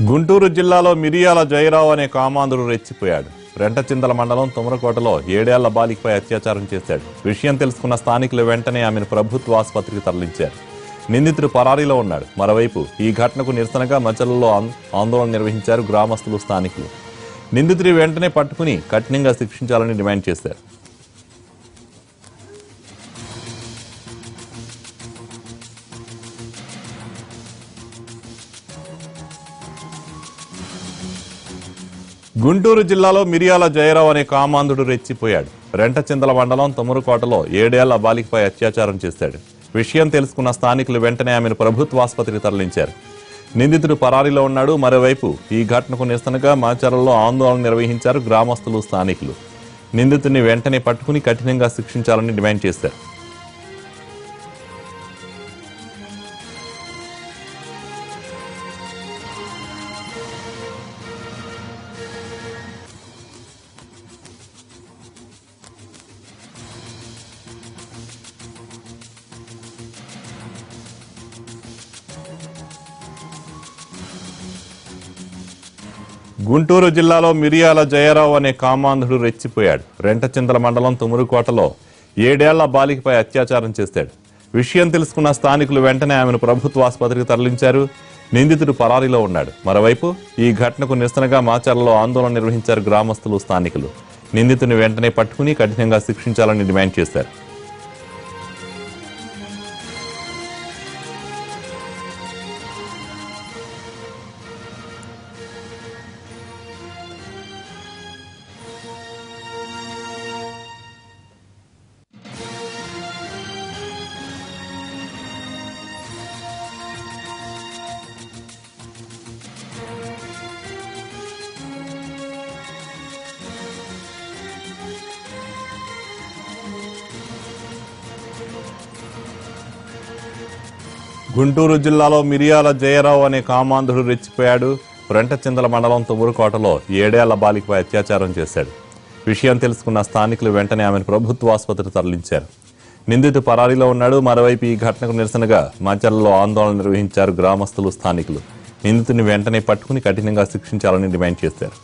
గుంటూరు జిల్లాలో మిరియాల జయరావు అనే కామాంధుడు రెచ్చిపోయాడు రెంటచింతల మండలం తుమరకోటలో ఏడేళ్ల బాలికపై అత్యాచారం చేశాడు విషయం తెలుసుకున్న స్థానికులు వెంటనే ఆమెను ప్రభుత్వ ఆసుపత్రికి తరలించారు నిందితుడు పరారీలో ఉన్నాడు మరోవైపు ఈ ఘటనకు నిరసనగా మచలలో ఆం- ఆందోళన నిర్వహించారు గ్రామస్తులు స్థానికులు నిందితుడి వెంటనే పట్టుకుని కఠినంగా శిక్షించాలని డిమాండ్ చేశారు గుంటూరు జిల్లాలో మిరియాల జయరావు అనే కామాంధుడు రెచ్చిపోయాడు రెంటచింతల మండలం తొమ్మరుకోటలో ఏడేళ్ల బాలికపై అత్యాచారం చేశాడు విషయం తెలుసుకున్న స్థానికులు వెంటనే ఆమెను ప్రభుత్వ ఆసుపత్రికి తరలించారు నిందితుడు పరారీలో ఉన్నాడు మరోవైపు ఈ ఘటనకు నిరసనగా మాచర్లలో ఆందోళన నిర్వహించారు గ్రామస్తులు స్థానికులు నిందితుడిని వెంటనే పట్టుకుని కఠినంగా శిక్షించాలని డిమాండ్ చేశారు గుంటూరు జిల్లాలో మిరియాల జయరావు అనే కామాంధుడు రెచ్చిపోయాడు రెంటచింతల మండలం తుమురుకోటలో ఏడేళ్ల బాలికపై అత్యాచారం చేశాడు విషయం తెలుసుకున్న స్థానికులు వెంటనే ఆమెను ప్రభుత్వ ఆసుపత్రికి తరలించారు నిందితుడు పరారీలో ఉన్నాడు మరోవైపు ఈ ఘటనకు నిరసనగా మాచర్లలో ఆందోళన నిర్వహించారు గ్రామస్తులు స్థానికులు నిందితుని వెంటనే పట్టుకుని కఠినంగా శిక్షించాలని డిమాండ్ చేశారు గుంటూరు జిల్లాలో మిరియాల జయరావు అనే కామాంధుడు రెచ్చిపోయాడు రెంటచింతల మండలం తుబురుకోటలో ఏడేళ్ల బాలికపై అత్యాచారం చేశాడు విషయం తెలుసుకున్న స్థానికులు వెంటనే ఆమెను ప్రభుత్వ ఆసుపత్రికి తరలించారు నిందితు పరారీలో ఉన్నాడు మరోవైపు ఈ ఘటనకు నిరసనగా మాచర్లలో ఆందోళన నిర్వహించారు గ్రామస్తులు స్థానికులు నిందితుని వెంటనే పట్టుకుని కఠినంగా శిక్షించాలని డిమాండ్ చేశారు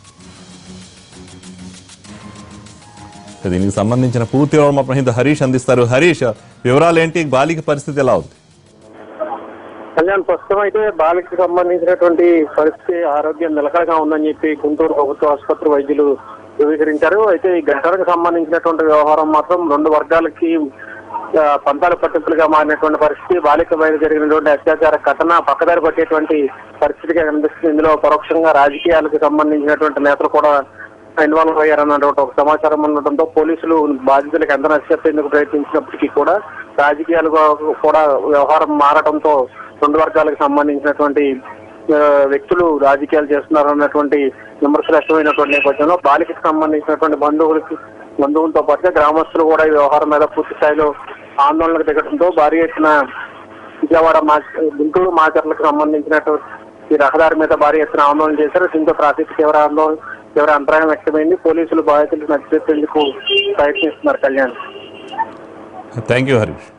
దీనికి సంబంధించిన పూర్తి వివరాలు మా ప్రతినిధి హరీష్ అందిస్తారు హరీష్ వివరాలు ఏంటి బాలిక పరిస్థితి ఎలా ఉంది కళ్యాణ్ ప్రస్తుతం అయితే బాలికకు సంబంధించినటువంటి పరిస్థితి ఆరోగ్యం నిలకడగా ఉందని చెప్పి గుంటూరు ప్రభుత్వ ఆసుపత్రి వైద్యులు ధృవీకరించారు అయితే ఈ ఘటనకు సంబంధించినటువంటి వ్యవహారం మాత్రం రెండు వర్గాలకి ఆ, పంతాల పట్టింపులుగా మారినటువంటి పరిస్థితి బాలిక పైన జరిగినటువంటి అత్యాచార ఘటన పక్కదారి పట్టేటువంటి పరిస్థితిగా కనిపిస్తుంది ఇందులో పరోక్షంగా రాజకీయాలకు సంబంధించినటువంటి నేతలు కూడా ఇన్వాల్వ్ అయ్యారన్నటువంటి ఒక సమాచారం ఉండటంతో పోలీసులు బాధితులకు ఎంత నచ్చేందుకు ప్రయత్నించినప్పటికీ కూడా రాజకీయాలు కూడా వ్యవహారం మారడంతో రెండు వర్గాలకు సంబంధించినటువంటి ఆ, వ్యక్తులు రాజకీయాలు చేస్తున్నారు అన్నటువంటి విమర్శలు వ్యక్తమైనటువంటి నేపథ్యంలో బాలికకు సంబంధించినటువంటి బంధువులకి బంధువులతో పాటుగా గ్రామస్తులు కూడా ఈ వ్యవహారం మీద పూర్తి స్థాయిలో ఆందోళనకు దిగడంతో భారీ ఎత్తున విజయవాడ మా గుంటూరు మాచర్లకు సంబంధించినటువంటి ఈ రహదారి మీద భారీ ఎత్తున ఆందోళన చేశారు దీంతో ట్రాఫిక్ తీవ్ర ఆందోళన తీవ్ర అంతరాయం వ్యక్తమైంది పోలీసులు బాధితులకు నచ్చేందుకు ప్రయత్నిస్తున్నారు కళ్యాణ్ థ్యాంక్ యూ హరీష్